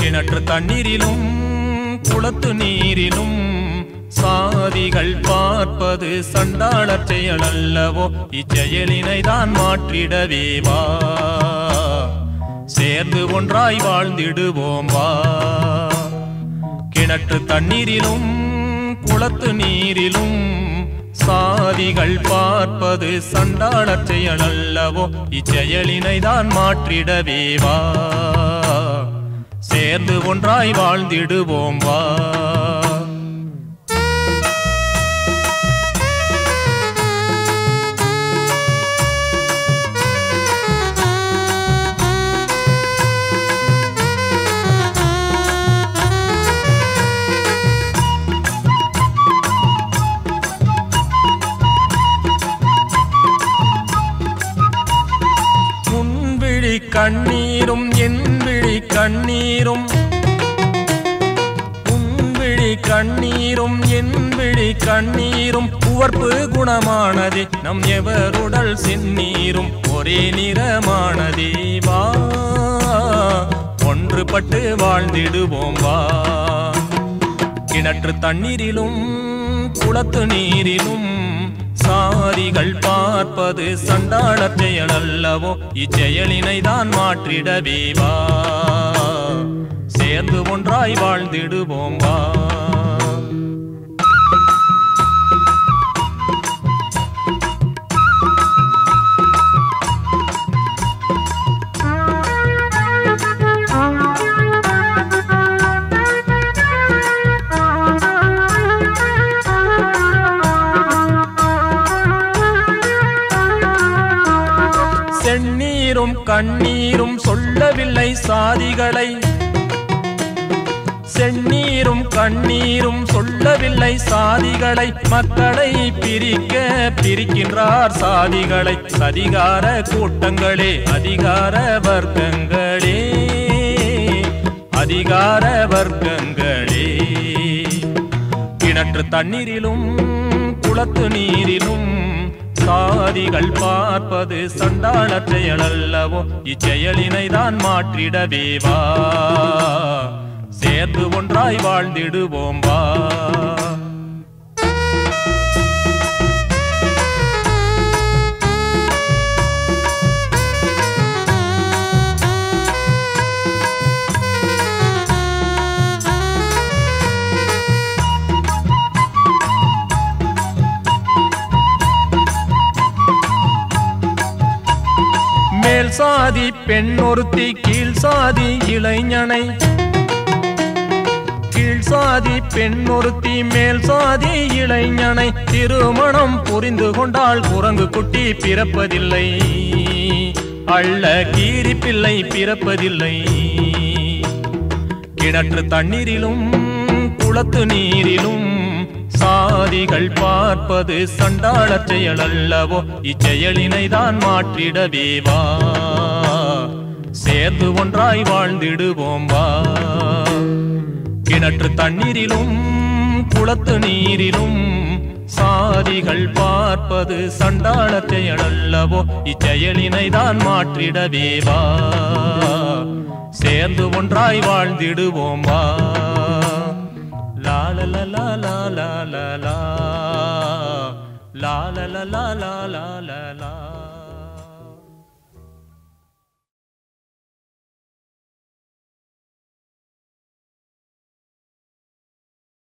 கிணற்று தண்ணீரிலும் குளத்து நீரிலும் சாதிகள் பார்ப்பது சண்டாளச் செயல் அல்லவோ இச்செயலினை தான் மாற்றிடவே வா சேர்ந்து ஒன்றாய் வாழ்ந்திடுவோம் வா கிணற்று தண்ணீரிலும் குளத்து நீரிலும் சாதிகள் பார்ப்பது சண்டாளச் செயல் அல்லவோ இச்செயலினை தான் மாற்றிடவே வா சேர்ந்து ஒன்றாய் வாழ்ந்திடுவோம் வா உன்விழி கண்ணீரும் என் விழி கண்ணீரும் உன்விழி கண்ணீரும் என் விழி கண்ணீரும் உவர்ப்பு குணமானதே நம் எவருடல் செந்நீரும் ஒரே நிறமானதே வா ஒன்றுபட்டு வாழ்ந்திடுவோம் வா கிணற்று தண்ணீரிலும் குளத்து நீரிலும் சாரிகள் பார்ப்பது சண்டாளச் செயல் அல்லவோ இச்செயலினை தான் மாற்றிடவே வா சேர்ந்து ஒன்றாய் வாழ்ந்திடுவோம் வா செந்நீரும் கண்ணீரும் சொல்லவில்லை சாதிகளை செந்நீரும் கண்ணீரும் சொல்லவில்லை சாதிகளை மக்களை பிரிக்க பிரிக்கின்றார் சாதிகளை அதிகார கூட்டங்களே அதிகார வர்க்கங்களே அதிகார வர்க்கங்களே கிணற்று தண்ணீரிலும் குளத்து நீரிலும் சாதிகள் பார்ப்பது சண்டாளச் செயல் அல்லவோ இச்செயலினை தான் மாற்றிடவே வா சேர்ந்து ஒன்றாய் வாழ்ந்திடுவோம் வா மேல் சாதி பெண் ஒருத்தி கீழ் சாதி இளைஞனை கீழ் சாதி பெண் ஒருத்தி மேல் சாதி இளைஞனை திருமணம் புரிந்து கொண்டால் குரங்கு குட்டி பிறப்பதில்லை அள்ள கீரி பிள்ளை பிறப்பதில்லை கிணற்று தண்ணீரிலும் குளத்து நீரிலும் சாதிகள் பார்ப்பது சண்டாளச் செயல் அல்லவோ இச்செயலினை தான் மாற்றிடவே வா சேர்ந்து ஒன்றாய் வாழ்ந்திடுவோம் வா கிணற்று தண்ணீரிலும் குளத்து நீரிலும் சாதிகள் பார்ப்பது சண்டாளச் செயல் அல்லவோ இச்செயலினை தான் மாற்றிடவே வா சேர்ந்து ஒன்றாய் வாழ்ந்திடுவோம் வா லா லா லா லா லா லா லா லா லா லா லா லா லா லா